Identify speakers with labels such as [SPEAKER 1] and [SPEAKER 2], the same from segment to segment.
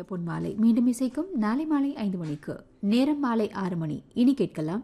[SPEAKER 1] பொன் மாலை மீண்டும் இசைக்கும் நாளை மாலை ஐந்து மணிக்கு நேரம் மாலை ஆறு மணி இனி கேட்கலாம்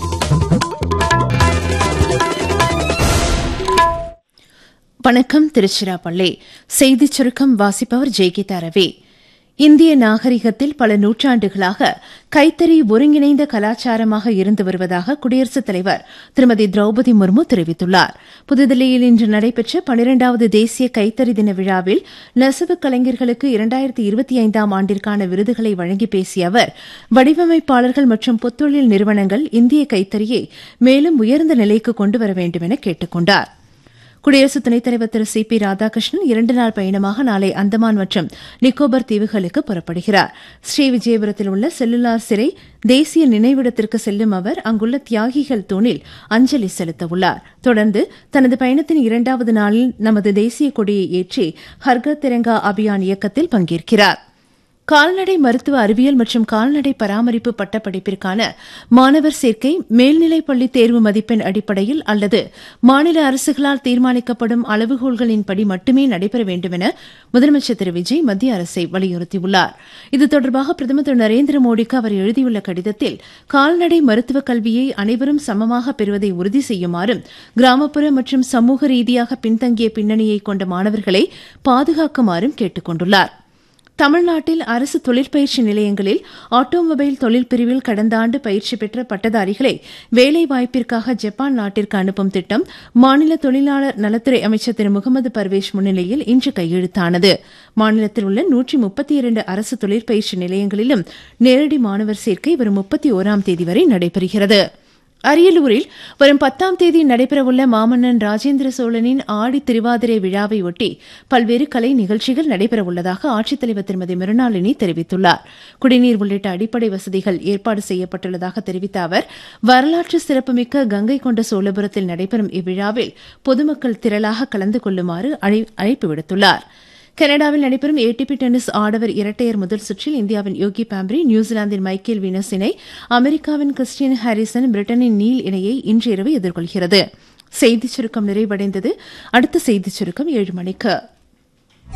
[SPEAKER 2] வணக்கம் திருச்சிராப்பள்ளி செய்திச் சுருக்கம் வாசிப்பவர் ஜெய்கீதா ரவி இந்திய நாகரிகத்தில் பல நூற்றாண்டுகளாக கைத்தறி ஒருங்கிணைந்த கலாச்சாரமாக இருந்து வருவதாக குடியரசுத் தலைவர் திருமதி திரௌபதி முர்மு தெரிவித்துள்ளார் புதுதில்லியில் இன்று நடைபெற்ற பனிரெண்டாவது தேசிய கைத்தறி தின விழாவில் நெசவு கலைஞர்களுக்கு இரண்டாயிரத்தி இருபத்தி ஐந்தாம் ஆண்டிற்கான விருதுகளை வழங்கி பேசிய அவர் வடிவமைப்பாளர்கள் மற்றும் புத்தொழில் நிறுவனங்கள் இந்திய கைத்தறியை மேலும் உயர்ந்த நிலைக்கு கொண்டுவர வேண்டும் என கேட்டுக் கொண்டாா் குடியரசு துணைத் தலைவர் திரு சி பி ராதாகிருஷ்ணன் இரண்டு நாள் பயணமாக நாளை அந்தமான் மற்றும் நிக்கோபர் தீவுகளுக்கு புறப்படுகிறார் ஸ்ரீவிஜயபுரத்தில் உள்ள செல்லுலார் சிறை தேசிய நினைவிடத்திற்கு செல்லும் அவர் அங்குள்ள தியாகிகள் தூணில் அஞ்சலி செலுத்தவுள்ளார் தொடர்ந்து தனது பயணத்தின் இரண்டாவது நாளில் நமது தேசிய கொடியை ஏற்றி ஹர்கர் திரங்கா அபியான் இயக்கத்தில் பங்கேற்கிறார் கால்நடை மருத்துவ அறிவியல் மற்றும் கால்நடை பராமரிப்பு பட்டப்படிப்பிற்கான மாணவர் சேர்க்கை மேல்நிலைப் பள்ளி தேர்வு மதிப்பெண் அடிப்படையில் அல்லது மாநில அரசுகளால் தீர்மானிக்கப்படும் அளவுகோல்களின்படி மட்டுமே நடைபெற வேண்டும் என முதலமைச்சர் திரு விஜய் மத்திய அரசை வலியுறுத்தியுள்ளார் இது தொடர்பாக பிரதமர் திரு நரேந்திர மோடிக்கு அவர் எழுதியுள்ள கடிதத்தில் கால்நடை மருத்துவக் கல்வியை அனைவரும் சமமாக பெறுவதை உறுதி செய்யுமாறும் கிராமப்புற மற்றும் சமூக ரீதியாக பின்தங்கிய பின்னணியை கொண்ட மாணவர்களை பாதுகாக்குமாறும் கேட்டுக் கொண்டுள்ளாா் தமிழ்நாட்டில் அரசு தொழிற்பயிற்சி நிலையங்களில் ஆட்டோமொபைல் தொழில் பிரிவில் கடந்த ஆண்டு பயிற்சி பெற்ற பட்டதாரிகளை வேலைவாய்ப்பிற்காக ஜப்பான் நாட்டிற்கு அனுப்பும் திட்டம் மாநில தொழிலாளர் நலத்துறை அமைச்சர் திரு முகமது பர்வேஷ் முன்னிலையில் இன்று கையெழுத்தானது மாநிலத்தில் உள்ள நூற்றி முப்பத்தி இரண்டு அரசு தொழிற்பயிற்சி நிலையங்களிலும் நேரடி மாணவர் சேர்க்கை வரும் முப்பத்தி ஓராம் தேதி வரை நடைபெறுகிறது அரியலூரில் வரும் பத்தாம் தேதி நடைபெறவுள்ள மாமன்னன் ராஜேந்திர சோழனின் ஆடி திருவாதிரை விழாவை ஒட்டி பல்வேறு கலை நிகழ்ச்சிகள் நடைபெறவுள்ளதாக ஆட்சித்தலைவர் திருமதி மிருணாளினி தெரிவித்துள்ளார் குடிநீர் உள்ளிட்ட அடிப்படை வசதிகள் ஏற்பாடு செய்யப்பட்டுள்ளதாக தெரிவித்த அவர் வரலாற்று சிறப்புமிக்க கங்கை கொண்ட சோழபுரத்தில் நடைபெறும் இவ்விழாவில் பொதுமக்கள் திரளாக கலந்து கொள்ளுமாறு அழைப்பு விடுத்துள்ளாா் கனடாவில் நடைபெறும் ஏடிபி டென்னிஸ் ஆடவர் இரட்டையர் முதல் சுற்றில் இந்தியாவின் யோகி பாம்ப்ரி நியூசிலாந்தின் மைக்கேல் வீனஸ் இணை அமெரிக்காவின் கிறிஸ்டியன் ஹாரிசன் பிரிட்டனின் நீல் இணையை இன்று இரவு எதிர்கொள்கிறது செய்திச் சுருக்கம் நிறைவடைந்தது அடுத்த செய்திச் சுருக்கம் ஏழு மணிக்கு